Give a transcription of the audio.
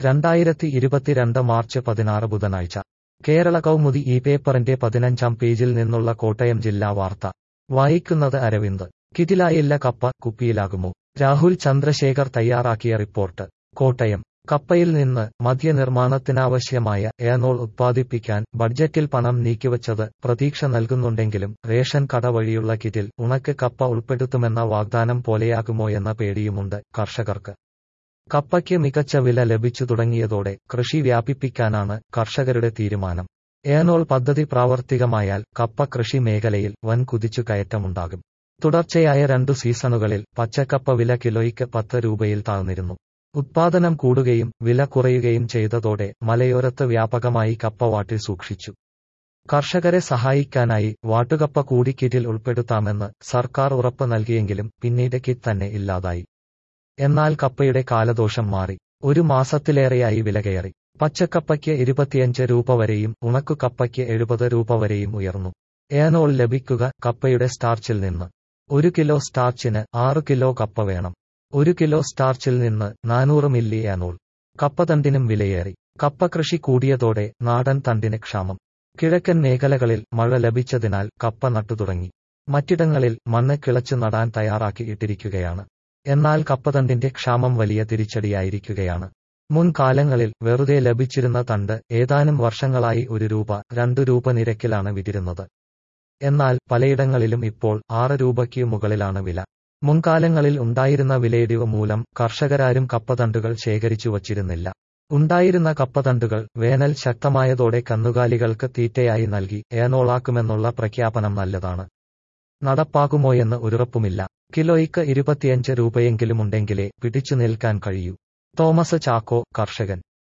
രണ്ടായിരത്തി ഇരുപത്തിരണ്ട് മാർച്ച് പതിനാറ് ബുധനാഴ്ച കേരള കൗമുദി ഈ പേപ്പറിന്റെ പതിനഞ്ചാം പേജിൽ നിന്നുള്ള കോട്ടയം ജില്ലാ വാർത്ത വായിക്കുന്നത് അരവിന്ദ് കിറ്റിലായില്ല കപ്പ കുപ്പിയിലാകുമോ രാഹുൽ ചന്ദ്രശേഖർ തയ്യാറാക്കിയ റിപ്പോർട്ട് കോട്ടയം കപ്പയിൽ നിന്ന് മദ്യനിർമ്മാണത്തിനാവശ്യമായ ഏനോൾ ഉത്പാദിപ്പിക്കാൻ ബഡ്ജറ്റിൽ പണം നീക്കിവച്ചത് പ്രതീക്ഷ നൽകുന്നുണ്ടെങ്കിലും റേഷൻ കട വഴിയുള്ള കിറ്റിൽ ഉണക്ക് കപ്പ ഉൾപ്പെടുത്തുമെന്ന വാഗ്ദാനം പോലെയാകുമോയെന്ന പേടിയുമുണ്ട് കർഷകർക്ക് കപ്പയ്ക്ക് മികച്ച വില ലഭിച്ചു തുടങ്ങിയതോടെ കൃഷി വ്യാപിപ്പിക്കാനാണ് കർഷകരുടെ തീരുമാനം ഏനോൾ പദ്ധതി പ്രാവർത്തികമായാൽ കപ്പ കൃഷി മേഖലയിൽ വൻ കുതിച്ചുകയറ്റമുണ്ടാകും തുടർച്ചയായ രണ്ടു സീസണുകളിൽ പച്ചക്കപ്പ വില കിലോയ്ക്ക് പത്ത് രൂപയിൽ താഴ്ന്നിരുന്നു ഉത്പാദനം കൂടുകയും വില കുറയുകയും ചെയ്തതോടെ മലയോരത്ത് വ്യാപകമായി കപ്പ വാട്ടിൽ സൂക്ഷിച്ചു കർഷകരെ സഹായിക്കാനായി വാട്ടുകപ്പ കൂടി കിറ്റിൽ ഉൾപ്പെടുത്താമെന്ന് സർക്കാർ ഉറപ്പ് നൽകിയെങ്കിലും പിന്നീട് കിറ്റ് തന്നെ ഇല്ലാതായി എന്നാൽ കപ്പയുടെ കാലദോഷം മാറി ഒരു മാസത്തിലേറെയായി വില കയറി പച്ചക്കപ്പയ്ക്ക് ഇരുപത്തിയഞ്ച് രൂപ വരെയും ഉണക്കുകപ്പയ്ക്ക് എഴുപത് രൂപ വരെയും ഉയർന്നു ഏനോൾ ലഭിക്കുക കപ്പയുടെ സ്റ്റാർച്ചിൽ നിന്ന് ഒരു കിലോ സ്റ്റാർച്ചിന് ആറ് കിലോ കപ്പ വേണം ഒരു കിലോ സ്റ്റാർച്ചിൽ നിന്ന് നാനൂറ് മില്ലി ഏനോൾ കപ്പതണ്ടിനും വിലയേറി കപ്പ കൃഷി കൂടിയതോടെ നാടൻ തണ്ടിന് ക്ഷാമം കിഴക്കൻ മേഖലകളിൽ മഴ ലഭിച്ചതിനാൽ കപ്പ നട്ടുതുടങ്ങി മറ്റിടങ്ങളിൽ മണ്ണ് കിളച്ചു നടാൻ തയ്യാറാക്കി ഇട്ടിരിക്കുകയാണ് എന്നാൽ കപ്പതണ്ടിന്റെ ക്ഷാമം വലിയ തിരിച്ചടിയായിരിക്കുകയാണ് മുൻകാലങ്ങളിൽ വെറുതെ ലഭിച്ചിരുന്ന തണ്ട് ഏതാനും വർഷങ്ങളായി ഒരു രൂപ രണ്ടു രൂപ നിരക്കിലാണ് വിതിരുന്നത് എന്നാൽ പലയിടങ്ങളിലും ഇപ്പോൾ ആറ് രൂപയ്ക്ക് മുകളിലാണ് വില മുൻകാലങ്ങളിൽ ഉണ്ടായിരുന്ന വിലയിടിവ് മൂലം കർഷകരാരും കപ്പതണ്ടുകൾ ശേഖരിച്ചു വച്ചിരുന്നില്ല ഉണ്ടായിരുന്ന കപ്പതണ്ടുകൾ വേനൽ ശക്തമായതോടെ കന്നുകാലികൾക്ക് തീറ്റയായി നൽകി ഏനോളാക്കുമെന്നുള്ള പ്രഖ്യാപനം നല്ലതാണ് നടപ്പാകുമോയെന്ന് ഒരുറപ്പുമില്ല കിലോയ്ക്ക് ഇരുപത്തിയഞ്ച് രൂപയെങ്കിലുമുണ്ടെങ്കിലേ പിടിച്ചു നിൽക്കാൻ കഴിയൂ തോമസ് ചാക്കോ കർഷകൻ